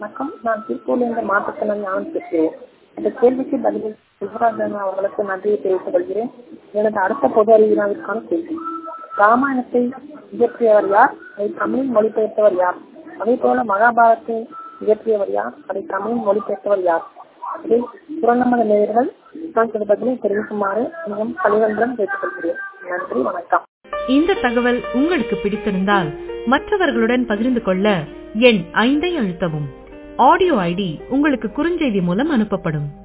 வணக்கம் நான் திருப்பூர்லேருந்து மாற்றுத்திறனாளி ஆனந்த் பேசுகிறேன் இந்த கேள்விக்கு பதில் சிவராஜன் அவர்களுக்கு நன்றியை தெரிவித்துக் கொள்கிறேன் எனது அடுத்த பொது அறிவு வினாவிற்கான கேள்வி ராமாயணத்தை இயற்றியவர் யார் அதை தமிழில் மொழிபெயர்த்தவர் யார் அதே போல மகாபாரதத்தை இயற்றியவர் யார் அதை தமிழில் மொழிபெயர்த்தவர் யார் இதில் புறநமத நேயர்கள் நான் சில பதிலை தெரிவிக்குமாறு மிகவும் பணிவன்புடன் கேட்டுக்கொள்கிறேன் நன்றி வணக்கம் இந்த தகவல் உங்களுக்கு பிடித்திருந்தால் மற்றவர்களுடன் பகிர்ந்து கொள்ள எண் ஐந்தை அழுத்தவும் ஆடியோ ஐடி உங்களுக்கு குறுஞ்செய்தி மூலம் அனுப்பப்படும்